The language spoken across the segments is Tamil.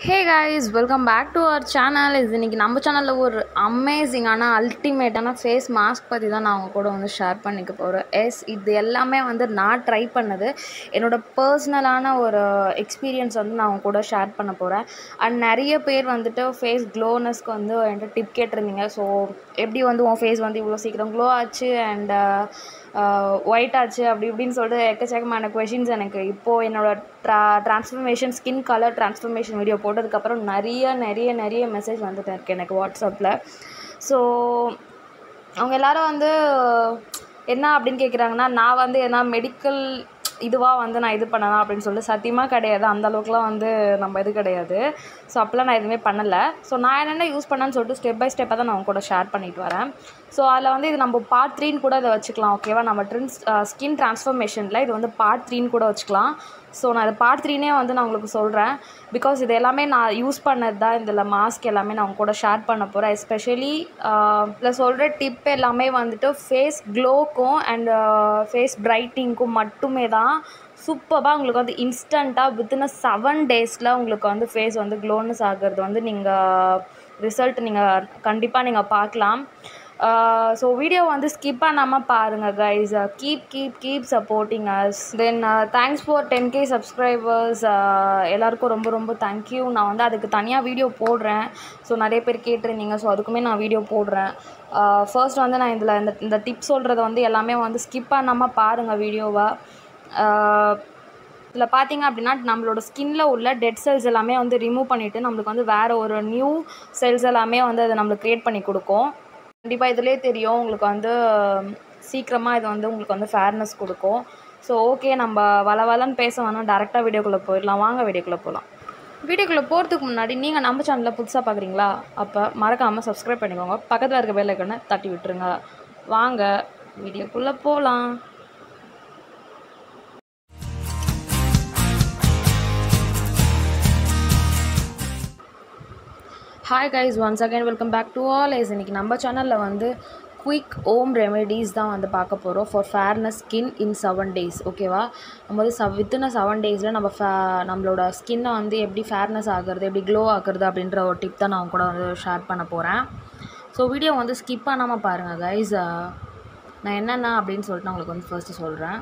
hey guys welcome back to our channel இது இன்னைக்கு நம்ம சேனலில் ஒரு அமேசிங்கான அல்டிமேட்டான ஃபேஸ் மாஸ்க் பற்றி தான் நான் அவங்க கூட வந்து ஷேர் பண்ணிக்க போகிறேன் எஸ் இது எல்லாமே வந்து நான் ட்ரை பண்ணது என்னோட பர்சனலான ஒரு எக்ஸ்பீரியன்ஸ் வந்து நான் அவங்க கூட ஷேர் பண்ண போகிறேன் அண்ட் நிறைய பேர் வந்துட்டு ஃபேஸ் க்ளோனஸ்க்கு வந்து என்கிட்ட டிப் கேட்டிருந்தீங்க ஸோ எப்படி வந்து உன் ஃபேஸ் வந்து இவ்வளோ சீக்கிரம் க்ளோ ஆச்சு அண்ட் ஒயிட் ஆச்சு அப்படி இப்படின்னு சொல்லிட்டு எக்கச்சக்கமான கொஷின்ஸ் எனக்கு இப்போது என்னோட ட்ரா transformation skin colour transformation video போட்டதுக்கப்புறம் நிறைய நிறைய நிறைய மெசேஜ் வந்துட்டு இருக்கு எனக்கு வாட்ஸ்அப்பில் ஸோ அவங்க எல்லாரும் வந்து என்ன அப்படின்னு கேட்குறாங்கன்னா நான் வந்து என்ன மெடிக்கல் இதுவாக வந்து நான் இது பண்ணலாம் அப்படின்னு சொல்லிட்டு சத்தியமாக கிடையாது அந்த அளவுக்குலாம் வந்து நம்ம இது கிடையாது ஸோ அப்போலாம் நான் எதுவுமே பண்ணலை ஸோ நான் என்னென்ன யூஸ் பண்ணேன்னு சொல்லிட்டு ஸ்டெப் பை ஸ்டெப்பாக தான் நான் அவங்க கூட ஷேர் பண்ணிட்டு வரேன் ஸோ அதில் வந்து இது நம்ம பார்ட் த்ரீன்னு கூட இதை வச்சுக்கலாம் ஓகேவா நம்ம ட்ரின்ஸ் ஸ்கின் ட்ரான்ஸ்ஃபர்மேஷனில் இது வந்து பார்ட் த்ரீன்னு கூட வச்சுக்கலாம் ஸோ நான் இது பார்ட் த்ரீனே வந்து நான் உங்களுக்கு சொல்கிறேன் பிகாஸ் இது எல்லாமே நான் யூஸ் பண்ணது தான் இதில் மாஸ்க் எல்லாமே நான் உங்க கூட ஷேர் பண்ண போகிறேன் எஸ்பெஷலி இதில் சொல்கிற டிப் எல்லாமே வந்துட்டு ஃபேஸ் க்ளோக்கும் அண்ட் ஃபேஸ் பிரைட்டிங்க்கும் மட்டுமே தான் சூப்பராக உங்களுக்கு வந்து இன்ஸ்டண்ட்டாக வித்தின் அ செவன் டேஸில் உங்களுக்கு வந்து ஃபேஸ் வந்து க்ளோனஸ் ஆகிறது வந்து நீங்கள் ரிசல்ட் நீங்கள் கண்டிப்பாக நீங்கள் பார்க்கலாம் ஸோ வீடியோ வந்து ஸ்கிப் பண்ணாமல் பாருங்கள் guys keep keep keep supporting us then thanks for ten K subscribers எல்லாருக்கும் ரொம்ப ரொம்ப தேங்க்யூ நான் வந்து அதுக்கு தனியாக வீடியோ போடுறேன் ஸோ நிறைய பேர் கேட்டிருந்தீங்க ஸோ அதுக்குமே நான் வீடியோ போடுறேன் ஃபர்ஸ்ட் வந்து நான் இதில் இந்த இந்த டிப் சொல்கிறத வந்து எல்லாமே வந்து ஸ்கிப் பண்ணாமல் பாருங்கள் வீடியோவை இதில் பார்த்தீங்க அப்படின்னா நம்மளோட ஸ்கின்ல உள்ள டெட் செல்ஸ் எல்லாமே வந்து ரிமூவ் பண்ணிவிட்டு நம்மளுக்கு வந்து வேறு ஒரு நியூ செல்ஸ் எல்லாமே வந்து அதை நம்மளுக்கு க்ரியேட் பண்ணி கொடுக்கும் கண்டிப்பாக இதிலே தெரியும் உங்களுக்கு வந்து சீக்கிரமாக இது வந்து உங்களுக்கு வந்து ஃபேர்னஸ் கொடுக்கும் ஸோ ஓகே நம்ம வள வளன்னு பேச வேணாம் டேரெக்டாக வீடியோக்குள்ளே போயிடலாம் வாங்க வீடியோக்குள்ளே போகலாம் வீடியோக்குள்ளே போகிறதுக்கு முன்னாடி நீங்கள் நம்ம சேனலில் புதுசாக பார்க்குறீங்களா அப்போ மறக்காமல் சப்ஸ்கிரைப் பண்ணிக்கோங்க பக்கத்தில் இருக்க பெல் ஐக்கனை தட்டி விட்டுருங்க வாங்க வீடியோக்குள்ளே போகலாம் hi guys once again welcome back to all ஐஸ் இன்றைக்கி நம்ம சேனலில் வந்து குயிக் ஓம் ரெமெடிஸ் தான் வந்து பார்க்க போகிறோம் for fairness skin in seven days ஓகேவா நம்ம வந்து ச வித்தின் செவன் டேஸில் நம்ம ஃபே நம்மளோட ஸ்கின்னை வந்து எப்படி ஃபேர்னஸ் ஆகுறது எப்படி க்ளோ ஆகுறது அப்படின்ற ஒரு டிப் தான் நான் அவங்க கூட வந்து ஷேர் பண்ண போகிறேன் ஸோ வீடியோ வந்து ஸ்கிப் பண்ணாமல் பாருங்கள் கைஸ் நான் என்னென்ன அப்படின்னு சொல்லிட்டு நான் உங்களுக்கு வந்து ஃபர்ஸ்ட்டு சொல்கிறேன்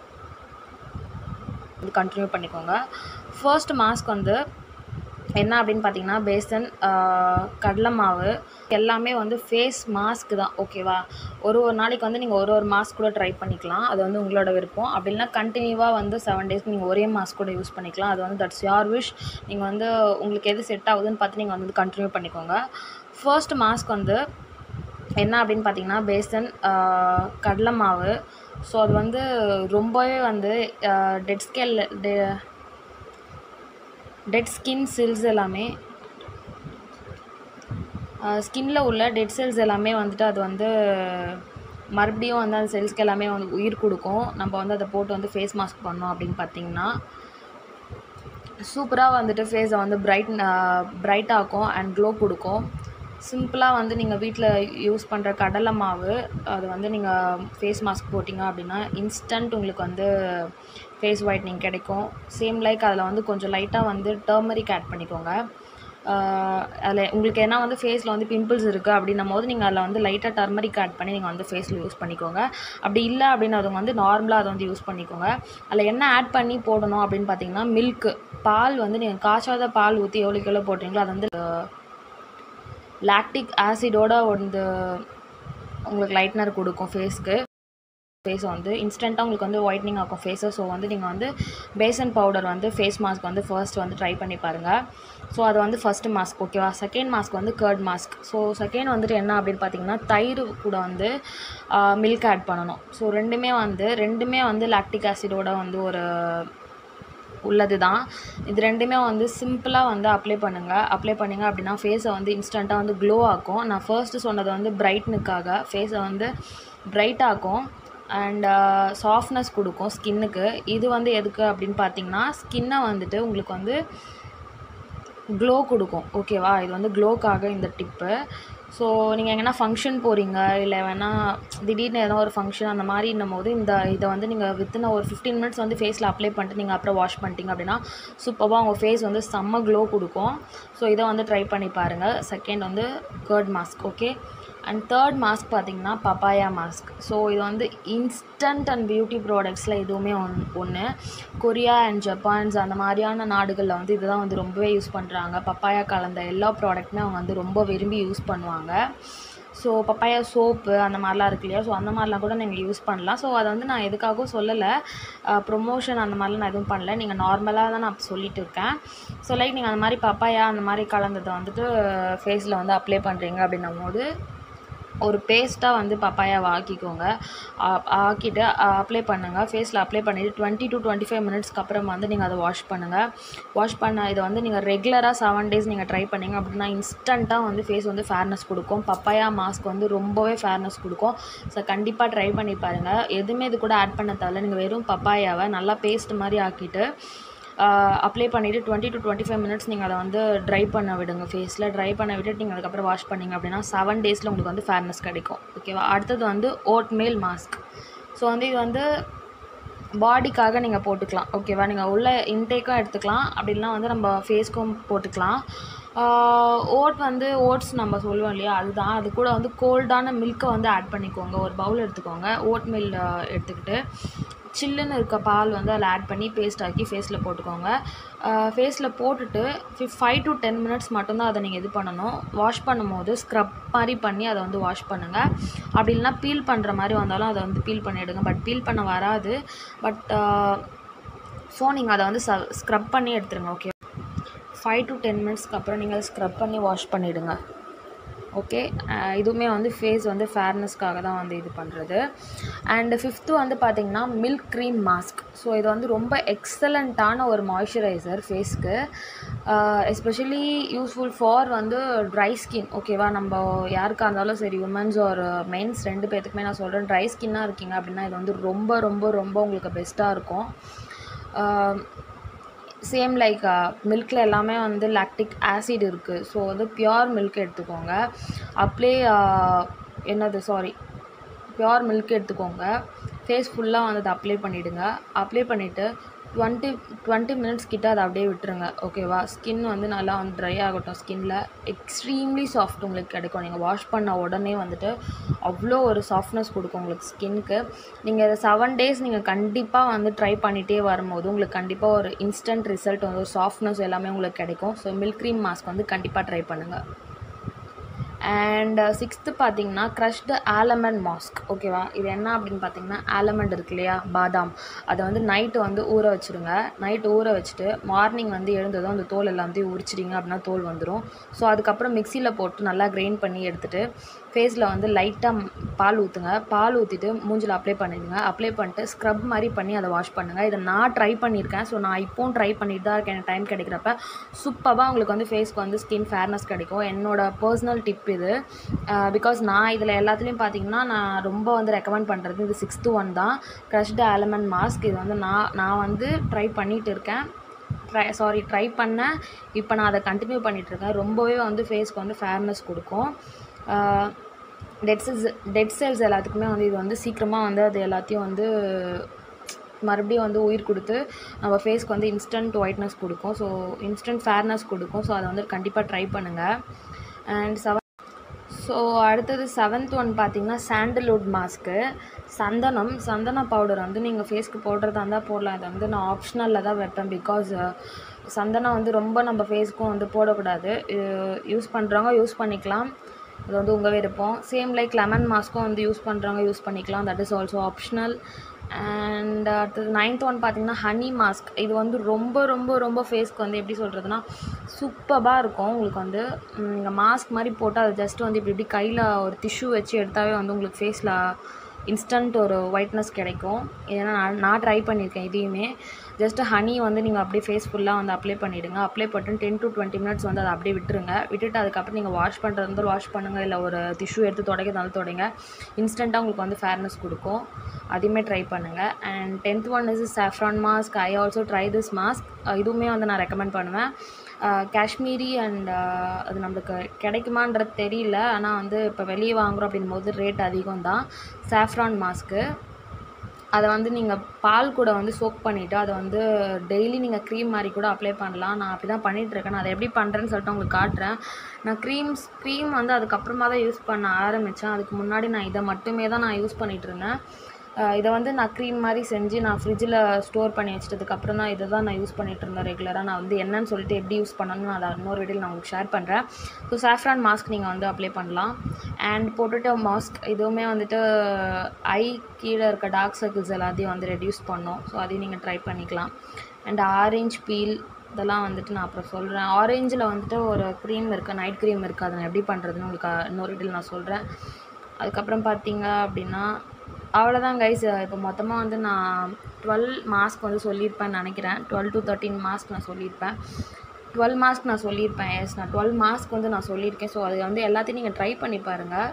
இது கண்டினியூ பண்ணிக்கோங்க ஃபர்ஸ்ட் மாஸ்க் வந்து என்ன அப்படின்னு பார்த்தீங்கன்னா பேசன் கடலை மாவு எல்லாமே வந்து ஃபேஸ் மாஸ்க் தான் ஓகேவா ஒரு ஒரு நாளைக்கு வந்து நீங்கள் ஒரு ஒரு மாஸ்க் கூட ட்ரை பண்ணிக்கலாம் அது வந்து உங்களோட விருப்பம் அப்படி இல்லைனா கண்டினியூவாக வந்து செவன் டேஸ்க்கு நீங்கள் ஒரே மாஸ்க் கூட யூஸ் பண்ணிக்கலாம் அது வந்து தட்ஸ் யார் விஷ் நீங்கள் வந்து உங்களுக்கு எது செட் ஆகுதுன்னு பார்த்து நீங்கள் வந்து கண்டினியூ பண்ணிக்கோங்க ஃபர்ஸ்ட் மாஸ்க் வந்து என்ன அப்படின்னு பார்த்தீங்கன்னா பேசன் கடலை மாவு ஸோ அது வந்து ரொம்பவே வந்து டெட் ஸ்கேல் டெ டெட் ஸ்கின் செல்ஸ் எல்லாமே ஸ்கின்னில் உள்ள டெட் செல்ஸ் எல்லாமே வந்துட்டு அது வந்து மறுபடியும் வந்து அந்த செல்ஸ்க்கு எல்லாமே வந்து உயிர் கொடுக்கும் நம்ம வந்து அதை போட்டு வந்து ஃபேஸ் மாஸ்க் பண்ணோம் அப்படின்னு பார்த்தீங்கன்னா சூப்பராக வந்துட்டு ஃபேஸை வந்து பிரைட் பிரைட் ஆக்கும் அண்ட் க்ளோ கொடுக்கும் சிம்பிளாக வந்து நீங்கள் வீட்டில் யூஸ் பண்ணுற கடலை மாவு அது வந்து நீங்கள் ஃபேஸ் மாஸ்க் போட்டிங்க அப்படின்னா இன்ஸ்டன்ட் உங்களுக்கு வந்து ஃபேஸ் ஒயிட்னிங் கிடைக்கும் சேம் லைக் அதில் வந்து கொஞ்சம் லைட்டாக வந்து டர்மரிக் ஆட் பண்ணிக்கோங்க அதில் உங்களுக்கு ஏன்னா வந்து ஃபேஸில் வந்து பிம்பிள்ஸ் இருக்குது அப்படின்னும் போது நீங்கள் அதில் வந்து லைட்டாக டர்மரிக் ஆட் பண்ணி நீங்கள் வந்து ஃபேஸில் யூஸ் பண்ணிக்கோங்க அப்படி இல்லை அப்படின்னதுங்க வந்து நார்மலாக அதை வந்து யூஸ் பண்ணிக்கோங்க அதில் என்ன ஆட் பண்ணி போடணும் அப்படின்னு பார்த்தீங்கன்னா மில்க்கு பால் வந்து நீங்கள் காய்ச்சாத பால் ஊற்றி எவ்வளோக்கு எவ்வளோ போட்டிங்களோ அது வந்து லாக்டிக் ஆசிடோட வந்து உங்களுக்கு லைட்னர் கொடுக்கும் ஃபேஸ்க்கு ஃபேஸை வந்து இன்ஸ்டண்ட்டாக உங்களுக்கு வந்து ஒயிட்னிங் ஆகும் ஃபேஸை ஸோ வந்து நீங்கள் வந்து பேசன் பவுடர் வந்து ஃபேஸ் மாஸ்க் வந்து ஃபர்ஸ்ட் வந்து ட்ரை பண்ணி பாருங்கள் ஸோ அது வந்து ஃபஸ்ட்டு மாஸ்க் ஓகேவா செகண்ட் மாஸ்க் வந்து கர்ட் மாஸ்க் ஸோ செகண்ட் வந்துட்டு என்ன அப்படின்னு பார்த்தீங்கன்னா தயிர் கூட வந்து மில்க் ஆட் பண்ணணும் ஸோ ரெண்டுமே வந்து ரெண்டுமே வந்து லாக்டிக் ஆசிடோட வந்து ஒரு உள்ளது தான் இது ரெண்டுமே வந்து சிம்பிளாக வந்து அப்ளை பண்ணுங்கள் அப்ளை பண்ணிங்க அப்படின்னா ஃபேஸை வந்து இன்ஸ்டண்ட்டாக வந்து க்ளோ ஆக்கும் நான் ஃபர்ஸ்ட்டு சொன்னது வந்து பிரைட்னுக்காக ஃபேஸை வந்து பிரைட் ஆக்கும் அண்ட் சாஃப்ட்னஸ் கொடுக்கும் ஸ்கின்னுக்கு இது வந்து எதுக்கு அப்படின்னு பார்த்தீங்கன்னா ஸ்கின்னை வந்துட்டு உங்களுக்கு வந்து க்ளோ கொடுக்கும் ஓகேவா இது வந்து க்ளோக்காக இந்த டிப்பு ஸோ நீங்கள் எங்கன்னா ஃபங்க்ஷன் போகிறீங்க இல்லை வேணால் திடீர்னு ஏதோ ஒரு ஃபங்க்ஷன் அந்த மாதிரின்னும் போது இந்த இதை வந்து நீங்கள் வித்தின் ஒரு ஃபிஃப்டீன் மினிட்ஸ் வந்து ஃபேஸில் அப்ளை பண்ணிட்டு நீங்கள் அப்புறம் வாஷ் பண்ணிட்டீங்க அப்படின்னா சூப்பராக உங்கள் ஃபேஸ் வந்து செம்ம க்ளோ கொடுக்கும் ஸோ இதை வந்து ட்ரை பண்ணி பாருங்கள் செகண்ட் வந்து curd mask okay and third mask பார்த்தீங்கன்னா பப்பாயா மாஸ்க் ஸோ இது வந்து இன்ஸ்டன்ட் அண்ட் பியூட்டி ப்ராடக்ட்ஸில் இதுவுமே ஒன் ஒன்று கொரியா அண்ட் ஜப்பான்ஸ் அந்த மாதிரியான நாடுகளில் வந்து இதுதான் வந்து ரொம்பவே யூஸ் பண்ணுறாங்க பப்பாயா கலந்த எல்லா ப்ராடக்ட்டுமே அவங்க வந்து ரொம்ப விரும்பி யூஸ் பண்ணுவாங்க ஸோ பப்பாயா சோப்பு அந்த மாதிரிலாம் இருக்கு இல்லையா ஸோ அந்த மாதிரிலாம் கூட நீங்கள் யூஸ் பண்ணலாம் ஸோ அதை வந்து நான் எதுக்காகவும் சொல்லலை ப்ரொமோஷன் அந்த மாதிரிலாம் நான் எதுவும் பண்ணல நீங்கள் நார்மலாக தான் நான் சொல்லிட்டு இருக்கேன் ஸோ லைக் நீங்கள் அந்த மாதிரி பப்பாயா அந்த மாதிரி கலந்ததை வந்துட்டு ஃபேஸில் வந்து அப்ளை பண்ணுறீங்க அப்படின்னும் போது ஒரு பேஸ்ட்டாக வந்து பப்பாயாவை ஆக்கிக்கோங்க ஆ- ஆக்கிட்டு அப்ளை பண்ணுங்கள் ஃபேஸில் அப்ளை பண்ணிவிட்டு டுவெண்ட்டி டு டுவெண்ட்டி ஃபைவ் மினிட்ஸ்க்கு அப்புறம் வந்து நீங்கள் அதை வாஷ் பண்ணுங்கள் வாஷ் பண்ண இதை வந்து நீங்கள் ரெகுலராக செவன் டேஸ் நீங்கள் ட்ரை பண்ணீங்க அப்படின்னா இன்ஸ்டண்ட்டாக வந்து ஃபேஸ் வந்து ஃபேர்னஸ் கொடுக்கும் பப்பாயா மாஸ்க் வந்து ரொம்பவே ஃபேர்னஸ் கொடுக்கும் ஸோ கண்டிப்பாக ட்ரை பண்ணி பாருங்கள் எதுவுமே இது கூட ஆட் பண்ண தேவையில்ல நீங்கள் வெறும் பப்பாயாவை நல்லா பேஸ்ட் மாதிரி ஆக்கிட்டு அப்ளை பண்ணிவிட்டு twenty to twenty five minutes நீங்கள் அதை வந்து ட்ரை பண்ண விடுங்க ஃபேஸில் ட்ரை பண்ண விட்டுட்டு நீங்கள் அதுக்கப்புறம் வாஷ் பண்ணீங்க அப்படின்னா செவன் டேஸில் உங்களுக்கு வந்து ஃபேர்னஸ் கிடைக்கும் ஓகேவா அடுத்தது வந்து ஓட்மேல் மாஸ்க் ஸோ வந்து இது வந்து பாடிக்காக நீங்கள் போட்டுக்கலாம் ஓகேவா நீங்கள் உள்ள இன்டேக்கும் எடுத்துக்கலாம் அப்படின்னா வந்து நம்ம ஃபேஸ்க்கும் போட்டுக்கலாம் ஓட் வந்து ஓட்ஸ் நம்ம சொல்லுவோம் இல்லையா அதுதான் அது கூட வந்து கோல்டான மில்க்கை வந்து ஆட் பண்ணிக்கோங்க ஒரு பவுல் எடுத்துக்கோங்க ஓட் மில் எடுத்துக்கிட்டு சில்லுன்னு இருக்க பால் வந்து அதில் ஆட் பண்ணி பேஸ்ட் ஆக்கி ஃபேஸில் போட்டுக்கோங்க ஃபேஸில் போட்டுட்டு ஃபைவ் டு டென் மினிட்ஸ் மட்டும்தான் அதை நீங்கள் இது பண்ணணும் வாஷ் பண்ணும்போது ஸ்க்ரப் மாதிரி பண்ணி அதை வந்து வாஷ் பண்ணுங்கள் அப்படி இல்லைனா பீல் பண்ணுற மாதிரி வந்தாலும் அதை வந்து பீல் பண்ணிவிடுங்க பட் பீல் பண்ண வராது பட் ஸோ நீங்கள் அதை வந்து ச ஸ்க்ரப் பண்ணி எடுத்துருங்க ஓகே ஃபைவ் டு டென் மினிட்ஸ்க்கு அப்புறம் நீங்கள் ஸ்க்ரப் பண்ணி வாஷ் பண்ணிவிடுங்க ஓகே இதுவுமே வந்து ஃபேஸ் வந்து ஃபேர்னஸ்க்காக தான் வந்து இது பண்ணுறது அண்டு ஃபிஃப்த்து வந்து பார்த்திங்கன்னா மில்க் க்ரீம் மாஸ்க் ஸோ இது வந்து ரொம்ப எக்ஸலண்ட்டான ஒரு மாய்ஸ்சரைசர் ஃபேஸ்க்கு எஸ்பெஷலி யூஸ்ஃபுல் ஃபார் வந்து ட்ரை ஸ்கின் ஓகேவா நம்ம யாருக்காக இருந்தாலும் சரி உமன்ஸ் ஒரு மென்ஸ் ரெண்டு பேர்த்துக்குமே நான் சொல்கிறேன் ட்ரை ஸ்கின்னாக இருக்கீங்க அப்படின்னா இது வந்து ரொம்ப ரொம்ப ரொம்ப உங்களுக்கு பெஸ்ட்டாக இருக்கும் சேம் லைக் மில்கில் எல்லாமே வந்து லாக்டிக் ஆசிட் இருக்குது ஸோ வந்து பியோர் மில்க் எடுத்துக்கோங்க அப்படியே என்னது சாரி பியோர் மில்க் எடுத்துக்கோங்க ஃபேஸ் ஃபுல்லாக வந்து அதை அப்ளை பண்ணிவிடுங்க அப்ளை பண்ணிவிட்டு டுவெண்ட்டி டுவெண்ட்டி மினிட்ஸ் கிட்ட அதை அப்படியே விட்டுருங்க ஓகேவா ஸ்கின் வந்து நல்லா வந்து ட்ரை ஆகட்டும் ஸ்கின்ல எக்ஸ்ட்ரீம்லி சாஃப்ட் உங்களுக்கு கிடைக்கும் நீங்கள் வாஷ் பண்ண உடனே வந்துட்டு அவ்வளோ ஒரு சாஃப்ட்னஸ் கொடுக்கும் உங்களுக்கு ஸ்கின்க்கு நீங்கள் இதை செவன் டேஸ் நீங்கள் கண்டிப்பாக வந்து ட்ரை பண்ணிகிட்டே வரும்போது உங்களுக்கு கண்டிப்பாக ஒரு இன்ஸ்டன்ட் ரிசல்ட் வந்து ஒரு சாஃப்ட்னஸ் எல்லாமே உங்களுக்கு கிடைக்கும் ஸோ மில்க் க்ரீம் மாஸ்க் வந்து கண்டிப்பாக ட்ரை பண்ணுங்கள் அண்ட் சிக்ஸ்த்து பார்த்தீங்கன்னா க்ரஷ்டு ஆலமண்ட் மாஸ்க் ஓகேவா இது என்ன அப்படின்னு பார்த்தீங்கன்னா ஆலமண்ட் இருக்கு இல்லையா பாதாம் அதை வந்து நைட்டு வந்து ஊற வச்சுருங்க நைட்டு ஊற வச்சுட்டு மார்னிங் வந்து எழுந்ததும் அந்த தோல் எல்லாத்தையும் உரிச்சிட்டிங்க அப்படின்னா தோல் வந்துடும் ஸோ அதுக்கப்புறம் மிக்சியில் போட்டு நல்லா கிரைண்ட் பண்ணி எடுத்துகிட்டு ஃபேஸில் வந்து லைட்டாக பால் ஊற்றுங்க பால் ஊற்றிட்டு மூஞ்சில் அப்ளை பண்ணிடுங்க அப்ளை பண்ணிட்டு ஸ்க்ரப் மாதிரி பண்ணி அதை வாஷ் பண்ணுங்கள் இதை நான் ட்ரை பண்ணியிருக்கேன் ஸோ நான் இப்போவும் ட்ரை பண்ணிட்டு தான் இருக்கேன் எனக்கு டைம் கிடைக்கிறப்ப சூப்பராக உங்களுக்கு வந்து ஃபேஸ்க்கு வந்து ஸ்கின் ஃபேர்னஸ் கிடைக்கும் என்னோட பர்சனல் டிப் இது பிகாஸ் நான் இதில் எல்லாத்துலேயும் பார்த்தீங்கன்னா நான் ரொம்ப வந்து ரெக்கமெண்ட் பண்ணுறது இது சிக்ஸ்த்து ஒன் தான் க்ரஷ்டு ஆலமண்ட் மாஸ்க் இது வந்து நான் நான் வந்து ட்ரை பண்ணிகிட்டு இருக்கேன் ட்ரை சாரி ட்ரை பண்ணேன் இப்போ நான் அதை கண்டினியூ பண்ணிகிட்ருக்கேன் ரொம்பவே வந்து ஃபேஸ்க்கு வந்து ஃபேர்னஸ் கொடுக்கும் டெட் செல்ஸ் டெட் செல்ஸ் எல்லாத்துக்குமே வந்து இது வந்து சீக்கிரமாக வந்து அது எல்லாத்தையும் வந்து மறுபடியும் வந்து உயிர் கொடுத்து நம்ம ஃபேஸ்க்கு வந்து இன்ஸ்டன்ட் ஒயிட்னஸ் கொடுக்கும் ஸோ இன்ஸ்டன்ட் ஃபேர்னஸ் கொடுக்கும் ஸோ அதை வந்து கண்டிப்பாக ட்ரை பண்ணுங்கள் அண்ட் செவன் ஸோ அடுத்தது செவன்த் ஒன் பார்த்தீங்கன்னா சாண்டல்வுட் மாஸ்க்கு சந்தனம் சந்தன பவுடர் வந்து நீங்கள் ஃபேஸ்க்கு போடுறதா இருந்தால் போடலாம் இதை வந்து நான் ஆப்ஷனலில் தான் வைப்பேன் பிகாஸ் சந்தனம் வந்து ரொம்ப நம்ம ஃபேஸ்க்கும் வந்து போடக்கூடாது யூஸ் பண்ணுறவங்க யூஸ் பண்ணிக்கலாம் அது வந்து உங்கள் விருப்பம் சேம் லைக் லெமன் மாஸ்க்கும் வந்து யூஸ் பண்ணுறவங்க யூஸ் பண்ணிக்கலாம் that is also optional and அடுத்தது நைன்த் ஒன் பார்த்தீங்கன்னா ஹனி மாஸ்க் இது வந்து ரொம்ப ரொம்ப ரொம்ப ஃபேஸ்க்கு வந்து எப்படி சொல்கிறதுனா சூப்பராக இருக்கும் உங்களுக்கு வந்து நீங்கள் மாஸ்க் மாதிரி போட்டு அதை ஜஸ்ட் வந்து இப்படி இப்படி கையில் ஒரு டிஷ்யூ வச்சு எடுத்தாவே வந்து உங்களுக்கு ஃபேஸில் இன்ஸ்டன்ட் ஒரு ஒயிட்னஸ் கிடைக்கும் ஏன்னா நான் நான் ட்ரை பண்ணியிருக்கேன் இதையுமே ஜஸ்ட் ஹனி வந்து நீங்கள் அப்படியே ஃபேஸ் ஃபுல்லாக வந்து அப்ளை பண்ணிவிடுங்க அப்ளை பண்ணிட்டு டென் டு டுவெண்ட்டி மினிட்ஸ் வந்து அதை அப்படியே விட்டுருங்க விட்டுட்டு அதுக்கப்புறம் நீங்கள் வாஷ் பண்ணுறது இருந்தாலும் வாஷ் பண்ணுங்கள் இல்லை ஒரு டிஷ்யூ எடுத்து தொடக்கிறதாலும் தொடங்க இன்ஸ்டண்ட்டாக உங்களுக்கு வந்து ஃபேர்னஸ் கொடுக்கும் அதையுமே ட்ரை பண்ணுங்கள் and tenth one is saffron mask I also try this mask இதுவுமே வந்து நான் ரெக்கமெண்ட் பண்ணுவேன் காஷ்மீரி அண்ட் அது நம்மளுக்கு கிடைக்குமான்றது தெரியல ஆனால் வந்து இப்போ வெளியே வாங்குகிறோம் அப்படின்போது ரேட் அதிகம் தான் சாஃப்ரான் மாஸ்க்கு அதை வந்து நீங்கள் பால் கூட வந்து சோக் பண்ணிவிட்டு அதை வந்து டெய்லி நீங்கள் க்ரீம் மாதிரி கூட அப்ளை பண்ணலாம் நான் அப்படி தான் பண்ணிகிட்ருக்கேன் நான் அதை எப்படி பண்ணுறேன்னு சொல்லிட்டு உங்களுக்கு காட்டுறேன் நான் க்ரீம்ஸ் க்ரீம் வந்து அதுக்கப்புறமா தான் யூஸ் பண்ண ஆரம்பித்தேன் அதுக்கு முன்னாடி நான் இதை மட்டுமே தான் நான் யூஸ் பண்ணிகிட்டு இருந்தேன் இதை வந்து நான் க்ரீம் மாதிரி செஞ்சு நான் ஃப்ரிட்ஜில் ஸ்டோர் பண்ணி வச்சிட்டதுக்கப்புறம் தான் இதை தான் நான் யூஸ் பண்ணிகிட்டு இருந்தேன் ரெகுலராக நான் வந்து என்னன்னு சொல்லிட்டு எப்படி யூஸ் பண்ணணும்னு நான் அதை இன்னொரு வீடியோவில் நான் உங்களுக்கு ஷேர் பண்ணுறேன் ஸோ சாஃப்ரான் மாஸ்க் நீங்கள் வந்து அப்ளை பண்ணலாம் அண்ட் பொட்டேட்டோ மாஸ்க் இதுவுமே வந்துட்டு ஐ கீழே இருக்க டார்க் சர்க்கிள்ஸ் எல்லாத்தையும் வந்து ரெடியூஸ் பண்ணும் ஸோ அதையும் நீங்கள் ட்ரை பண்ணிக்கலாம் அண்ட் ஆரஞ்ச் பீல் இதெல்லாம் வந்துட்டு நான் அப்புறம் சொல்கிறேன் ஆரேஞ்சில் வந்துட்டு ஒரு க்ரீம் இருக்குது நைட் க்ரீம் இருக்குது அதை நான் எப்படி பண்ணுறதுன்னு உங்களுக்கு இன்னொரு வீடியோவில் நான் சொல்கிறேன் அதுக்கப்புறம் பார்த்தீங்க அப்படின்னா அவ்வளோதான் கைஸ் இப்போ மொத்தமாக வந்து நான் டுவெல் மாஸ்க் வந்து சொல்லியிருப்பேன்னு நினைக்கிறேன் டுவெல் டு தேர்ட்டின் மாஸ்க் நான் சொல்லியிருப்பேன் டுவெல் மாஸ்க் நான் சொல்லியிருப்பேன் எஸ் நான் டுவெல் மாஸ்க் வந்து நான் சொல்லியிருக்கேன் ஸோ அது வந்து எல்லாத்தையும் நீங்கள் ட்ரை பண்ணி பாருங்கள்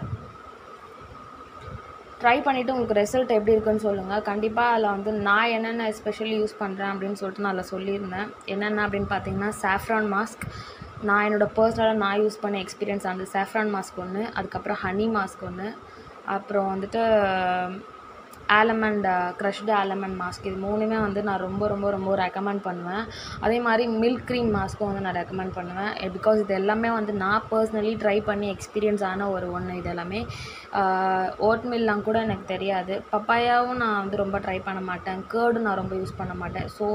ட்ரை பண்ணிவிட்டு உங்களுக்கு ரிசல்ட் எப்படி இருக்குன்னு சொல்லுங்கள் கண்டிப்பாக அதில் வந்து நான் என்னென்ன எஸ்பெஷலி யூஸ் பண்ணுறேன் அப்படின்னு சொல்லிட்டு நான் அதில் சொல்லியிருந்தேன் என்னென்ன அப்படின்னு பார்த்தீங்கன்னா சாஃப்ரான் மாஸ்க் நான் என்னோடய பர்சனலாக நான் யூஸ் பண்ண எக்ஸ்பீரியன்ஸ் அந்த சாஃப்ரான் மாஸ்க் ஒன்று அதுக்கப்புறம் ஹனி மாஸ்க் ஒன்று அப்புறம் வந்துட்டு ஆலமண்ட் க்ரஷ்டு ஆலமண்ட் மாஸ்க் இது மூணுமே வந்து நான் ரொம்ப ரொம்ப ரொம்ப ரெக்கமெண்ட் பண்ணுவேன் அதே மாதிரி மில்க் க்ரீம் மாஸ்க்கும் வந்து நான் ரெக்கமெண்ட் பண்ணுவேன் பிகாஸ் இது எல்லாமே வந்து நான் பர்சனலி ட்ரை பண்ணி எக்ஸ்பீரியன்ஸ் ஆன ஒரு ஒன்று இது எல்லாமே ஓட் மில்லாம் கூட எனக்கு தெரியாது பப்பாயாவும் நான் வந்து ரொம்ப ட்ரை பண்ண மாட்டேன் கேர்டும் நான் ரொம்ப யூஸ் பண்ண மாட்டேன் ஸோ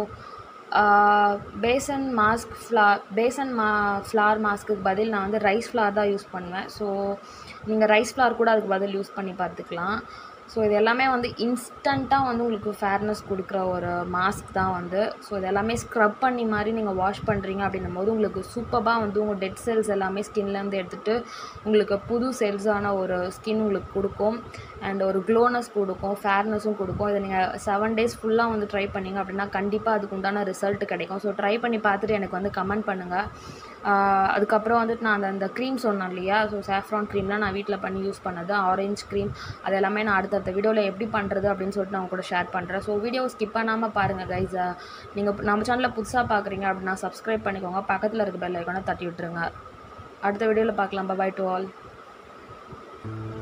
பேசன் மாஸ்க் ஃப்ளா பேசன் மா ஃப்ளார் மாஸ்க்குக்கு பதில் நான் வந்து ரைஸ் ஃப்ளார் தான் யூஸ் பண்ணுவேன் ஸோ நீங்கள் ரைஸ் ஃப்ளார் கூட அதுக்கு பதில் யூஸ் பண்ணி பார்த்துக்கலாம் ஸோ இது எல்லாமே வந்து இன்ஸ்டண்ட்டாக வந்து உங்களுக்கு ஃபேர்னஸ் கொடுக்குற ஒரு மாஸ்க் தான் வந்து ஸோ இது எல்லாமே ஸ்க்ரப் பண்ணி மாதிரி நீங்கள் வாஷ் பண்ணுறீங்க அப்படின்னும் போது உங்களுக்கு சூப்பராக வந்து உங்கள் டெட் செல்ஸ் எல்லாமே ஸ்கின்லேருந்து எடுத்துகிட்டு உங்களுக்கு புது செல்ஸான ஒரு ஸ்கின் உங்களுக்கு கொடுக்கும் அண்ட் ஒரு க்ளோனஸ் கொடுக்கும் ஃபேர்னஸும் கொடுக்கும் இதை நீங்கள் செவன் டேஸ் ஃபுல்லாக வந்து ட்ரை பண்ணிங்க அப்படின்னா கண்டிப்பாக அதுக்கு உண்டான ரிசல்ட் கிடைக்கும் ஸோ ட்ரை பண்ணி பார்த்துட்டு எனக்கு வந்து கமெண்ட் பண்ணுங்கள் அதுக்கப்புறம் வந்துட்டு நான் அந்த அந்த க்ரீம் சொன்னேன் இல்லையா ஸோ சாஃப்ரான் க்ரீம்லாம் நான் வீட்டில் பண்ணி யூஸ் பண்ணது ஆரஞ்ச் க்ரீம் அது எல்லாமே நான் அடுத்தடுத்த வீடியோவில் எப்படி பண்ணுறது அப்படின்னு சொல்லிட்டு நான் கூட ஷேர் பண்ணுறேன் ஸோ வீடியோ ஸ்கிப் பண்ணாமல் பாருங்கள் கைஸ் நீங்கள் நம்ம சேனலில் புதுசாக பார்க்குறீங்க அப்படின்னா சப்ஸ்கிரைப் பண்ணிக்கோங்க பக்கத்தில் இருக்க பெல் ஐக்கானை தட்டி விட்டுருங்க அடுத்த வீடியோவில் பார்க்கலாம் பாய் டு ஆல்